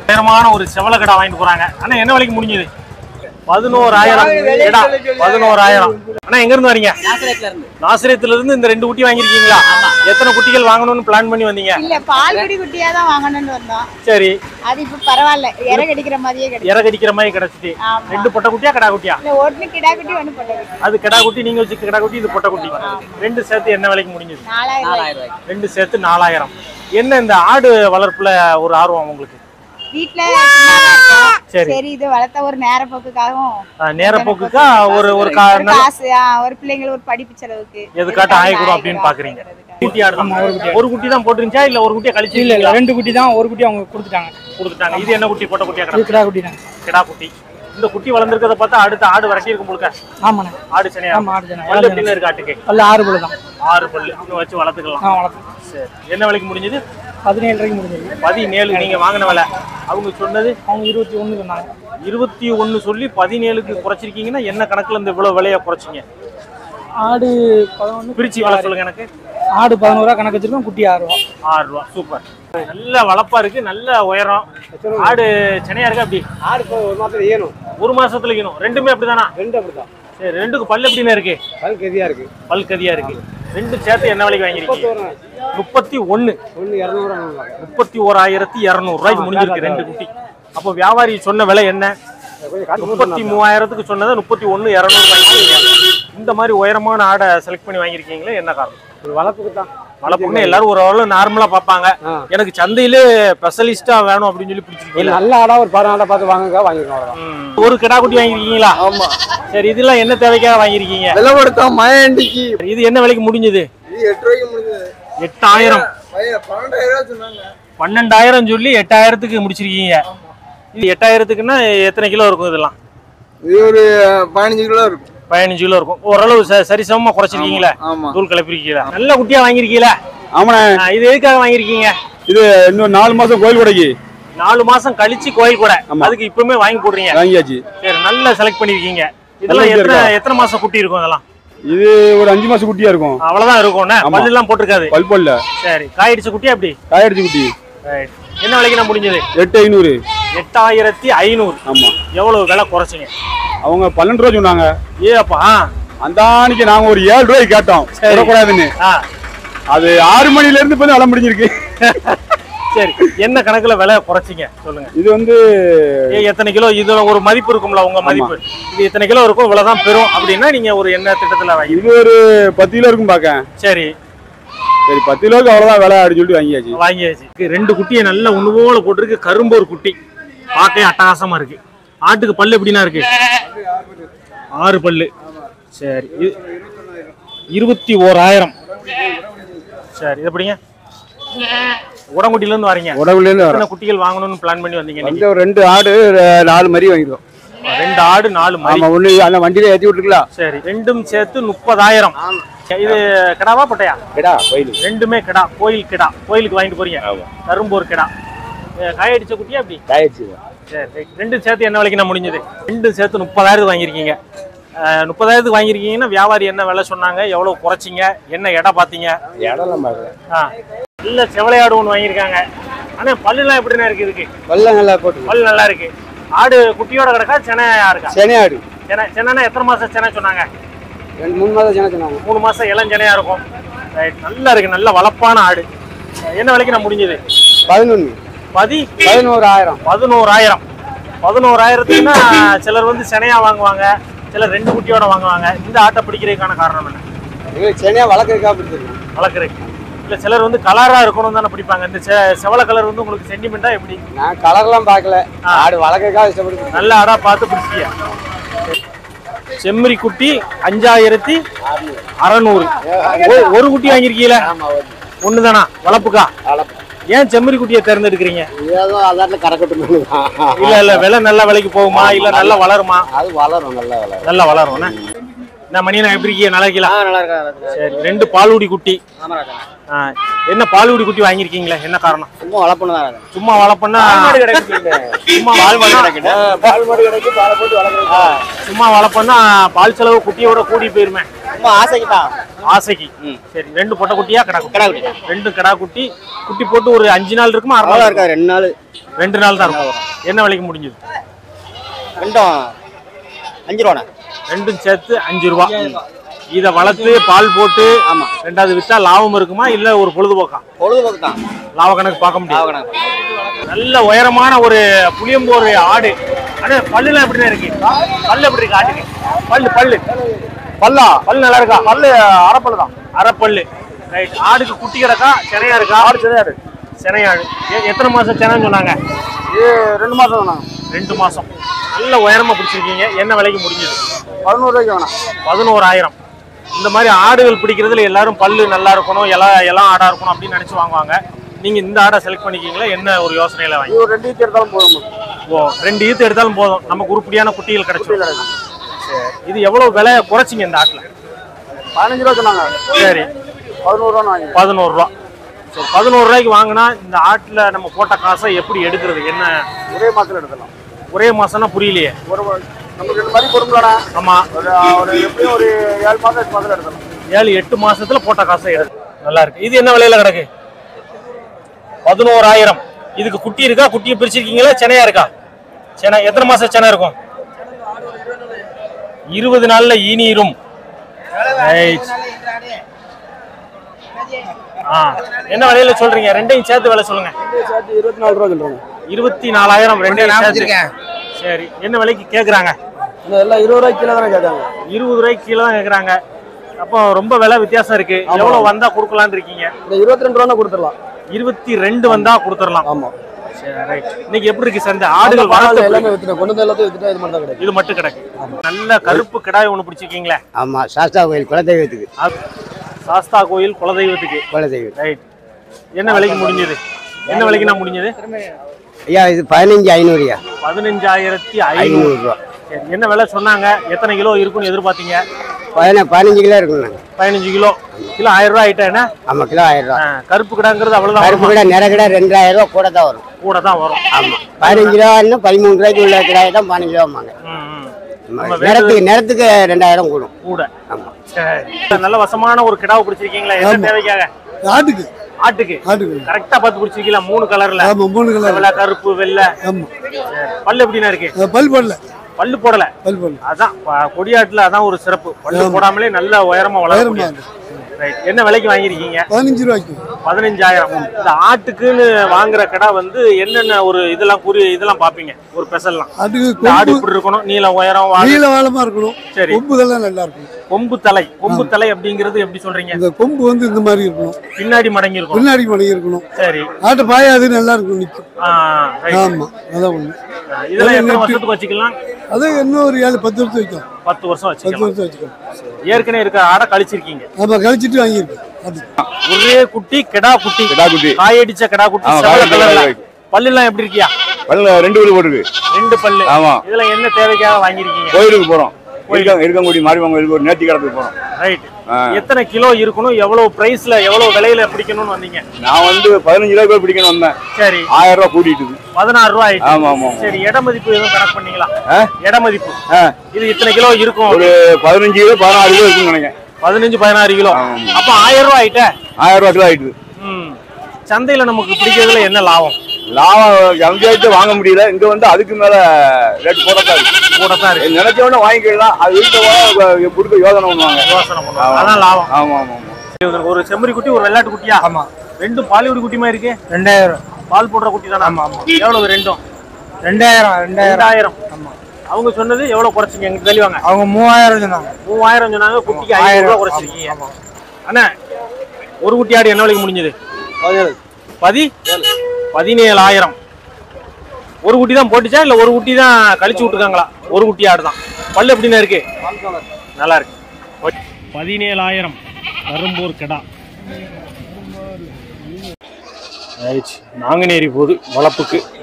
உயரமான ஒரு செவல கடை வாங்கிட்டு போறாங்க அண்ணா என்ன விலைக்கு முடிஞ்சது பதினோராயிரம் கடா பதினோராயிரம் அண்ணா எங்க இருந்து வரீங்க நாசரேட்ல இருந்து நாசிரியத்துல இருந்து இந்த ரெண்டு குட்டி வாங்கிருக்கீங்களா எத்தனை குட்டிகள் வாங்கணும்னு பிளான் பண்ணி வந்தீங்க இல்ல பால்குடி குட்டியா தான் வாங்கணும்னு வந்தோம் சரி அது இப்ப பரவாயில்ல இற கடிக்கிற மாதிரியே கிடைக்கும் இறகடிக்கிற மாதிரி கிடைச்சிட்டு ஆமா. ரெண்டு பொட்டை குட்டியா கடா குட்டியா இல்ல ஒண்ணு கிடா குட்டி ஒண்ணு பொட்டை குட்டி அது கிடா குட்டி நீங்க வச்சு கிடா குட்டி இது பொட்டை குட்டி ரெண்டு சேர்த்து என்ன விலைக்கு முடிஞ்சது நாலாயிரம் ரூபாய் நாலாயிரம் ரூபாய்க்கு ரெண்டு சேர்த்து நாலாயிரம் என்ன இந்த ஆடு வளர்ப்புல ஒரு ஆர்வம் உங்களுக்கு வீட்டுல சும்மாதான் இருக்கோம். சரி. சரி இது வளர்த்த ஒரு நேர போக்குக்காகவும் அஹ், நேரப்போக்குக்கா ஒரு ஒரு கா ஒரு காசு ஆ, ஒரு பிள்ளைங்களுக்கு ஒரு படிப்பு செலவுக்கு எதுக்காட்டும் ஆயிக்கூடும் அப்படின்னு பாக்குறீங்க குட்டி ஆடு தான். ஒரு குட்டி தான் போட்டுருந்துச்சா இல்ல ஒரு குட்டியை கழிச்சு இல்ல இல்ல ரெண்டு குட்டி தான் ஒரு குட்டி அவங்க கொடுத்துட்டாங்க கொடுத்துட்டாங்க இது என்ன குட்டி பொட்டை குட்டியா இது கிடா கிடா குட்டி தான் கிடா குட்டி இந்த குட்டி வளர்ந்துருக்கத பார்த்தா அடுத்த ஆடு வரட்டி இருக்கும் முழுக்க ஆமாண்ணே ஆடு சனியா ஆமா ஆடு தானே பல்லு எப்படின்னு இருக்கு ஆட்டுக்கு அல்ல ஆறு பல்லு தான் ஆறு பல்லு இன்னும் வச்சு வளர்த்துக்கலாம் ஆ வளர்த்தோம் சரி என்ன விலைக்கு முடிஞ்சது பதினேழு ரூபாய்க்கு முடிஞ்சது பதினேழு நீங்க வாங்கின விலை அவங்க சொன்னது அவங்க இருபத்தி ஒண்ணு சொன்னாங்க இருபத்தி ஒன்னு சொல்லி பதினேழுக்கு குறைச்சிருக்கீங்கன்னா என்ன கணக்குல இந்த இவ்வளவு விலையை குறைச்சிங்க ஆடு பதினொன்று பிரிச்சு விலை சொல்லுங்க எனக்கு ஆடு பதினோரு ரூபா கணக்கு வச்சிருக்கோம் குட்டி ஆறு ரூபா ஆறு ரூபா சூப்பர் நல்ல வளப்பா இருக்கு நல்ல உயரம் ஆடு சென்னையா இருக்கு அப்படி ஆடு இப்போ ஒரு மாதத்துல ஏறும் ஒரு மாசத்துல இருக்கணும் ரெண்டுமே அப்படிதானா ரெண்டு அப்படிதான் சரி ரெண்டுக்கு பல்லு எப்படின்னு இருக்கு அது கதியா இருக்கு பல் கதியா இருக்கு ரெண்டு சேர்த்து என்ன விலைக்கு வாங்கிருக்கீங்க முப்பத்தி ஒன்னு ஒன்று இரநூறு முப்பத்தி ஓராயிரத்தி இருநூறு ரூபாய்க்கு முடிஞ்சிருக்கு ரெண்டு குட்டி அப்போ வியாபாரி சொன்ன விலை என்ன முப்பத்தி மூவாயிரத்துக்கு சொன்னதை முப்பத்தி ஒன்னு இரநூறு வாங்கிருக்கீங்க இந்த மாதிரி உயரமான ஆடை செலக்ட் பண்ணி வாங்கியிருக்கீங்களே என்ன காரணம் ஒரு வளர்ப்புக்கு தான் வளர்ப்புன்னு எல்லாரும் ஒரு அளவு நார்மலா பார்ப்பாங்க ஆ. எனக்கு சந்தையிலே ஸ்பெஷலிஸ்டா வேணும் அப்படின்னு சொல்லி ஒரு பிடிச்சிருக்கீங்களா நல்ல ஆடா ஒரு படம் ஆடா பார்த்து வாங்குங்க வாங்கிக்கோங்க அவ்வளவுதான். ம். ஒரு கிடா குட்டி வாங்கியிருக்கீங்களா ஆமா சரி இதெல்லாம் என்ன தேவைக்காக வாங்கியிருக்கீங்க விலை கொடுத்தா மயண்டிக்கு இது என்ன விலைக்கு முடிஞ்சது இது எட்டு ரூபாய்க்கு முடிஞ்சது எட்டாயிரம் பையன் பன்னெண்டாயிரம் ரூபாய் சொன்னாங்க பன்னெண்டாயிரம் சொல்லி எட்டாயிரத்துக்கு முடிச்சிருக்கீங்க இது எட்டாயிரத்துக்குன்னா எத்தனை கிலோ இருக்கும் இதெல்லாம் இது ஒரு பதினஞ்சு கிலோ இருக்கும் பதினஞ்சு கிலோ இருக்கும் ஓரளவு ச- சரிசமமா குறைச்சிருக்கீங்களா ஆமா தூள் கிளப்பிருக்கீங்களா நல்ல குட்டியா வாங்கியிருக்கீங்களா ஆமாண்ணே ஆ, இது எதுக்காக வாங்கியிருக்கீங்க இது இன்னும் நாலு மாசம் கோயில் கொடைக்கு நாலு மாசம் கழிச்சு கோயில் கூட ஆமா. அதுக்கு இப்பவுமே வாங்கி போடுறீங்க வாங்கியாச்சு சரி நல்லா செலக்ட் பண்ணிருக்கீங்க இதெல்லாம் குட்டி எத்தனை இருக்கா? எத்தனை மாசம் குட்டி இருக்கும் அதெல்லாம் இது ஒரு அஞ்சு மாசம் குட்டியா இருக்கும் அவ்வளவுதான் இருக்கும்ண்ணே ஆமா. பல்லு எல்லாம் போட்டிருக்காது பல் பல்ல சரி காயடிச்ச குட்டி அப்படி காயடிச்சு குட்டி Right. என்ன விலைக்கு நான் முடிஞ்சது எட்டு ஐநூறு எட்டாயிரத்தி ஐநூறு ஆமா எவ்வளவு விலை குறைச்சிங்க அவங்க பன்னெண்டு ரூபா சொன்னாங்க ஏ அப்பா அந்த அன்னைக்கு நாங்க ஒரு ஏழு ரூபாய்க்கு கேட்டோம் சரி. விடக்கூடாதுன்னு ஆ அது ஆறு மணில இருந்து இப்ப விலை முடிஞ்சிருக்கு சரி என்ன கணக்குல விலை குறைச்சிங்க சொல்லுங்க இது வந்து ஏ எத்தனை கிலோ இதுல ஒரு மதிப்பு இருக்கும்ல உங்க மதிப்பு இது இத்தனை கிலோ இருக்கும் இவ்வளவுதான் பெறும் அப்படின்னா நீங்க ஒரு என்ன திட்டத்துல வாங்கி இது ஒரு பத்து கிலோ இருக்கும் பாக்க சரி சரி பத்து கிலோக்கு அவ்வளவுதான் விலை அப்படின்னு சொல்லிட்டு வாங்கியாச்சு வாங்கியாச்சு ரெண்டு குட்டியை நல்ல ஒண்ணு போல போட்டிருக்கு கரும்பு ஒரு குட்டி பார்க்கவே அட்டகாசமா இருக்கு ஆட்டுக்கு பல்லு எப்படின்னா இருக்கு ஆறு பல்லு சரி இது- இருபத்தி ஓராயிரம் சரி இது எப்படிங்க உடங்குட்டில இருந்து வரீங்க உடவுல இருந்து வரோம் எத்தனை குட்டிகள் வாங்கணும்னு பிளான் பண்ணி வந்தீங்க வந்து இன்னைக்கு ஒரு ரெண்டு ஆடு ரெ- நாலு மரி வாங்கிடுவோம் ரெண்டு ஆடு நாலு மரி ஆமா ஒண்ணு அந்த வண்டியில ஏத்தி விட்டுருக்கலாம் சரி ரெண்டும் சேர்த்து முப்பதாயிரம் இது கிடாவா பட்டையா கேடா கோயில் ரெண்டுமே கிடா கோயில் கிடா கோயிலுக்கு வாங்கிட்டு போறீங்க கரும்பூர் கிடா அஹ் காய அடிச்ச குட்டியா அப்படி காய்ச்சி சரி சரி. ரெண்டும் சேர்த்து என்ன விலைக்கு நான் முடிஞ்சது ரெண்டும் சேர்த்து முப்பதாயிரத்துக்கு வாங்கியிருக்கீங்க அஹ் முப்பதாயிரத்துக்கு வாங்கியிருக்கீங்கன்னா வியாபாரி என்ன விலை சொன்னாங்க எவ்வளவு குறைச்சிங்க என்ன இடம் பார்த்தீங்க இடம்லாம் பார்க்கல ஆ நல்ல செவலையாடு ஒன்று வாங்கியிருக்காங்க ஆனா பல்லுலாம் எப்படிண்ணா இருக்கு இதுக்கு வெள்ளம் நல்லா போட்டு பல்லு நல்லா இருக்கு ஆடு குட்டியோட கிடக்கா சென்னையா இருக்கா செனை ஆடு சென்னை சென்னைனா எத்தனை மாசம் சென்னை சொன்னாங்க ரெண்டு மூணு மாதம் செனை சொன்னாங்க மூணு மாசம் இளஞ்சனையா இருக்கும் ரைட் நல்லா இருக்கு நல்ல வளப்பான ஆடு என்ன விலைக்கு நான் முடிஞ்சது பதினொன்று பதி பதினோரு ஆயிரம் பதினோராயிரம் பதினோராயிரத்துக்குன்னா சிலர் வந்து செனையா வாங்குவாங்க சிலர் ரெண்டு குட்டியோட வாங்குவாங்க இந்த ஆட்டை பிடிக்கிறதுக்கான காரணம் என்ன எங்களுக்கு செனையா வளர்க்கறதுக்காக பிடிச்சிருக்கோம் வளர்க்குறதுக்கு இல்ல சிலர் வந்து கலரா இருக்கணும் தானே பிடிப்பாங்க இந்த செ- செவல கலர் வந்து உங்களுக்கு சென்டிமெண்டா எப்படி நான் கலர்லாம் பார்க்கல ஆடு வளர்க்கறதுக்காக இஷ்டப்பட்டு நல்ல ஆடா பார்த்து பிடிச்சிக்க செம்மறி குட்டி அஞ்சாயிரத்தி அறநூறு ஒ- ஒரு குட்டி வாங்கியிருக்கீங்களா ஒண்ணுதானா வளர்ப்புக்கா ஏன் செம்மறி குட்டியை தேர்ந்தெடுக்கிறீங்க ஏதோ அதாட்டில் கறக்கட்டும் இல்ல இல்ல விலை நல்ல விலைக்கு போகுமா இல்ல நல்லா வளருமா அது வளரும் நல்லா வளரும் நல்லா வளரும் என்ன? என்ன மணியனா எப்படி இருக்கீங்க நல்லா இருக்கீங்களா நல்லா இருக்கா சரி ரெண்டு பாலுடி குட்டி ஆமா ராஜா ஆ, என்ன பாலுடி குட்டி வாங்கியிருக்கீங்களே என்ன காரணம் சும்மா வளர்ப்பணும் தான் ராஜா சும்மா வளர்ப்பண்ணா சும்மா பால் மாடு வளர்ப்பண்ணா கிடைக்குது பால் மாடு கிடைக்கும் பாலை போட்டு வளர்க்குறது சும்மா வளர்ப்பண்ணா பால் செலவு குட்டியோட கூடி போயிருமே சும்மா ஆசைக்கு தான் ஆசைக்கு சரி ரெண்டு பொட்டை குட்டியா கடா குட்டி கடா குட்டி ரெண்டு கடா குட்டி குட்டி போட்டு ஒரு அஞ்சு நாள் இருக்குமா ஆறு அவ்வளோ நாள் இருக்கா ரெண்டு நாள் ரெண்டு நாள் தான் இருக்கும் என்ன விலைக்கு முடிஞ்சது ரெண்டும் அஞ்சு ரூபாண்ணா ரெண்டும் சேர்த்து அஞ்சு ரூபா இத வளர்த்து பால் போட்டு ஆமா ரெண்டாவது வித்தா லாபம் இருக்குமா இல்ல ஒரு பொழுதுபோக்கா பொழுதுபோக்கு தான் லாப கணக்கு பார்க்க முடியாது ஆகணும் நல்ல உயரமான ஒரு புளியம்போர் ஆடு ஆனா பல்லுலாம் எப்படிண்ணா இருக்கு பல்லு எப்படி இருக்கு ஆட்டுக்கு பல்லு பல்லு பல்லா பல்லு நல்லா இருக்கா பல்லு அரைப்பல்லு தான் அரைப்பல்லு ரைட் ஆடுக்கு குட்டி கிடக்கா செனையா இருக்கா ஆடு செனையாடு செனையாடு எ- எத்தனை மாசம் செனைன்னு சொன்னாங்க ரெண்டு மாசம் வேணாம் ரெண்டு மாசம் நல்ல உயரமா பிடிச்சிருக்கீங்க என்ன விலைக்கு முடிஞ்சது பதினோரு ரூபாய்க்கு வேணாம் பதினோராயிரம் இந்த மாதிரி ஆடுகள் பிடிக்கிறதுல எல்லாரும் பல்லு நல்லா இருக்கணும் எல்லா எல்லாம் ஆடா இருக்கணும் அப்படின்னு நினைச்சு வாங்குவாங்க நீங்க இந்த ஆடை செலக்ட் பண்ணிக்கிங்களா என்ன ஒரு யோசனையில வாங்கி ஒரு ரெண்டு ஈத்து எடுத்தாலும் போதும் ஓ ரெண்டு ஈத்து எடுத்தாலும் போதும் நமக்கு உருப்படியான குட்டிகள் கிடைச்சிடும் சரி இது எவ்வளவு விலை குறைச்சிங்க இந்த ஆட்டுல பதினஞ்சு ரூபா சொன்னாங்க சரி பதினோரு ரூபா வாங்கி பதினோரு ரூபா சரி பதினோரு ரூபாய்க்கு வாங்கினா இந்த ஆட்டுல நம்ம போட்ட காசை எப்படி எடுக்கிறது என்ன ஒரே மாசத்துல எடுத்துடலாம் ஒரே மாசம்னா புரியலையே ஒரு நமக்கு ரெண்டு மாதிரி பொறுங்களா ஆமா ஒரு ஒரு எப்படியும் ஒரு ஏழு மாசம் எட்டு மாசத்துல எடுத்துடலாம் ஏழு எட்டு மாசத்துல போட்ட காசை எடு நல்லா இருக்கு இது என்ன விலையில கிடக்கு பதினோராயிரம் இதுக்கு குட்டி இருக்கா குட்டியை பிரிச்சிருக்கீங்களா சென்னையா இருக்கா சென்னை எத்தனை மாசம் சென்னை இருக்கும் இருபது நாள்ல ஈனீரும் Right. ஆ என்ன விலையில சொல்றீங்க ரெண்டையும் சேர்த்து விலை சொல்லுங்க சேர்த்து இருபத்தி நாலு ரூபா சொல்றாங்க இருபத்தி நாலாயிரம் ரெண்டையும் சேர்த்து சரி என்ன விலைக்கு கேக்குறாங்க இன்னும் எல்லாம் இருபது ரூபாய்க்கு கீழே தானே கேட்காங்க இருபது ரூபாய்க்கு கீழே தான் கேக்குறாங்க அப்போ ரொம்ப விலை வித்தியாசம் இருக்கு எவ்வளவு வந்தா கொடுக்கலாம்னு இருக்கீங்க இந்த இருபத்தி ரெண்டு ரூபா கொடுத்துடலாம் இருபத்தி ரெண்டு வந்தா கொடுத்துடலாம் ஆமா சரி ரைட் இன்னைக்கு எப்படி இருக்கு சந்தை ஆடுகள் வரது வரது எல்லாமே வித்துட்டேன் கொண்டு வந்து எல்லாத்தையும் வித்துட்டா இது மட்டும் தான் கிடைக்கும் இது மட்டும் கிடக்கு நல்ல கருப்பு கிடாய் ஒண்ணு பிடிச்சிருக்கீங்களே ஆமா சாஸ்தா கோயில் குலதெய்வத்துக்கு அது சாஸ்தா கோயில் குலதெய்வத்துக்கு குலதெய்வம் ரைட் என்ன விலைக்கு முடிஞ்சது என்ன விலைக்கு நான் முடிஞ்சது ஐயா இது பதினஞ்சு ஐநூறுயா பதினஞ்சாயிரத்தி ஐநூறு ஐநூறு ரூபா சரி என்ன விலை சொன்னாங்க எத்தனை கிலோ இருக்குன்னு எதிர்பார்த்தீங்க பதின பதினஞ்சு கிலோ இருக்குங்க பதினஞ்சு கிலோ கிலோ ஆயிரம் ரூபாய் ஆயிட்டா என்ன ஆமா கிலோ ஆயிரம் ரூபா ஆ, கருப்பு கிடாங்கிறது அவ்வளவுதான் கருப்பு வருமா? கிடா நிற கிடா ரெண்டாயிரம் ரூபா கூட தான் வரும் கூட தான் வரும் ஆமா பதினஞ்சு ரூபா இன்னும் பதிமூணு ரூபாய்க்கு உள்ள கிடாய் தான் பதினஞ்சு ரூபா வாங்க ம், ம். நம்ம நிறத்துக்கு நிறத்துக்கு ரெண்டாயிரம் கூடும் கூட ஆமா சரி நல்ல வசமான ஒரு கிடாவை பிடிச்சிருக்கீங்களா என்ன தேவைக்காக ஆட்டுக்கு ஆட்டுக்கு ஆட்டுக்கு கரெக்டா பார்த்து பிடிச்சிருக்கீங்களா மூணு கலர்ல ஆமா மூணு கிலோ வெள்ளை கருப்பு வெள்ளை ஆமா பல்லு எப்படின்னா இருக்கு பல் போடல பல்லு போடல பல் போடல அதான் ப- கொடியாட்டுல அதான் ஒரு சிறப்பு பல்லு போடாமலே நல்ல உயரமா வளரக்கூடிய ரைட் என்ன விலைக்கு வாங்கியிருக்கீங்க பதினஞ்சு ரூபாய்க்கு பதினஞ்சாயிரம் இந்த ஆட்டுக்குன்னு வாங்குற கடை வந்து என்னென்ன ஒரு இதெல்லாம் குறி இதெல்லாம் பாப்பீங்க ஒரு பெசல்லாம் அதுக்கு இந்த ஆடு இப்படி இருக்கணும் நீளம் உயரம் வால் நீல வாழமா இருக்கணும் சரி கொம்புகள்லாம் நல்லா இருக்கும் கொம்பு தலை கொம்பு தலை அப்படிங்கிறது எப்படி சொல்றீங்க இந்த கொம்பு வந்து இந்த மாதிரி இருக்கணும் பின்னாடி மடங்கி இருக்கும் பின்னாடி மடங்கி இருக்கணும் சரி ஆட்டு பாயாது நல்லா இருக்கும் நிற்கும் ஆ, right. ஆமா அதான் ஒண்ணு இதெல்லாம் எத்தனை வருஷத்துக்கு வச்சுக்கலாம் அது இன்னும் ஒரு ஏழு பத்து வருஷம் வைக்கும் பத்து வருஷம் பத்து வச்சுக்கலாம் வருஷம் வச்சுக்கணும் ஏற்கனவே இருக்க ஆடை கழிச்சிருக்கீங்க ஆமா கழிச்சிட்டு வாங்கியிருக்கேன் அது ஒரே குட்டி கிடா குட்டி கிடா குட்டி. காயடிச்ச கிடா குட்டி ஆமா, செவல காயடிச்ச கலர்ல கிடா குட்டி. பல்லு எல்லாம் எப்படி இருக்கியா பல்ல ரெண்டு வீடு போட்டுருக்கு ரெண்டு பல்லு ஆமா இதுல என்ன தேவைக்காக வாங்கிருக்கீங்க கோயிலுக்கு போறோம் இருக்க இருக்கங்குடி மாரியம்மன் கோயிலுக்கு ஒரு நேர்த்தி கடத்துக்கு போறோம் ரைட் ஆ. எத்தனை கிலோ இருக்கணும் எவ்வளவு பிரைஸ்ல எவ்வளவு விலையில பிடிக்கணும்னு வந்தீங்க நான் வந்து பதினஞ்சு ரூபாய் போய் பிடிக்கணும் வந்தேன் சரி ஆயிரம் ரூபாய் கூட்டிட்டு பதினாறு ரூபாய் ஆயிடுச்சு ஆமா ஆமா ஆமா. சரி இட மதிப்பு எதுவும் கணக்கு பண்ணீங்களா ஆ? இட மதிப்பு ஆ, இது இத்தனை கிலோ இருக்கும் ஒரு பதினஞ்சு கிலோ பதினாறு கிலோ இருக்குன்னு நினைக்கிறேன் பதினஞ்சு பதினாறு கிலோ ஆமா. அப்ப ஆயிரம் ரூபாய் ஆயிட்ட ஆயிரம் ரூபாய் கிலோ ஆயிட்டு ம் சந்தையில நமக்கு பிடிக்கிறதுல என்ன லாபம் லாபம் எங்கேயாச்சும் வாங்க முடியல இங்க வந்து அதுக்கு மேல ரேட் போடத்தான் இருக்கு கூட தான் இருக்கு நினைச்ச உடனே வாங்கிக்கலாம் அது வீட்டை போனா கொடுக்க யோசனை பண்ணுவாங்க யோசனை பண்ணுவோம் அதான் லாபம் ஆமா ஆமா ஆமா இது ஒரு செம்மறி குட்டி ஒரு வெள்ளாட்டு குட்டியா ஆமா ரெண்டும் பாலிவுட் குட்டி மாதிரி இருக்கு ரெண்டாயிரம் பால் போடுற குட்டி தானே ஆமா ஆமா எவ்வளவு ரெண்டும் ரெண்டாயிரம் ரெண்டாயிரம் ரெண்டாயிரம் ஆமா அவங்க சொன்னது எவ்வளவு குறைச்சிங்க எங்களுக்கு தெளிவாங்க அவங்க மூவாயிரம் சொன்னாங்க மூவாயிரம் சொன்னாங்க குட்டிக்கு ஆயிரம் ரூபாய் குறைச்சிருக்கீங்க அண்ணா ஒரு குட்டி ஆடு என்ன விலைக்கு முடிஞ்சது பதி பதினேழாயிரம் ஒரு குட்டி தான் போட்டுச்சா இல்ல ஒரு குட்டி தான் கழிச்சு விட்டுருக்காங்களா ஒரு குட்டி ஆடு தான் பல்லு எப்படிண்ணா இருக்கு நல்லா இருக்கு பதினேழாயிரம் கரும்பூர் கடா நாங்குநேரி போகுது வளப்புக்கு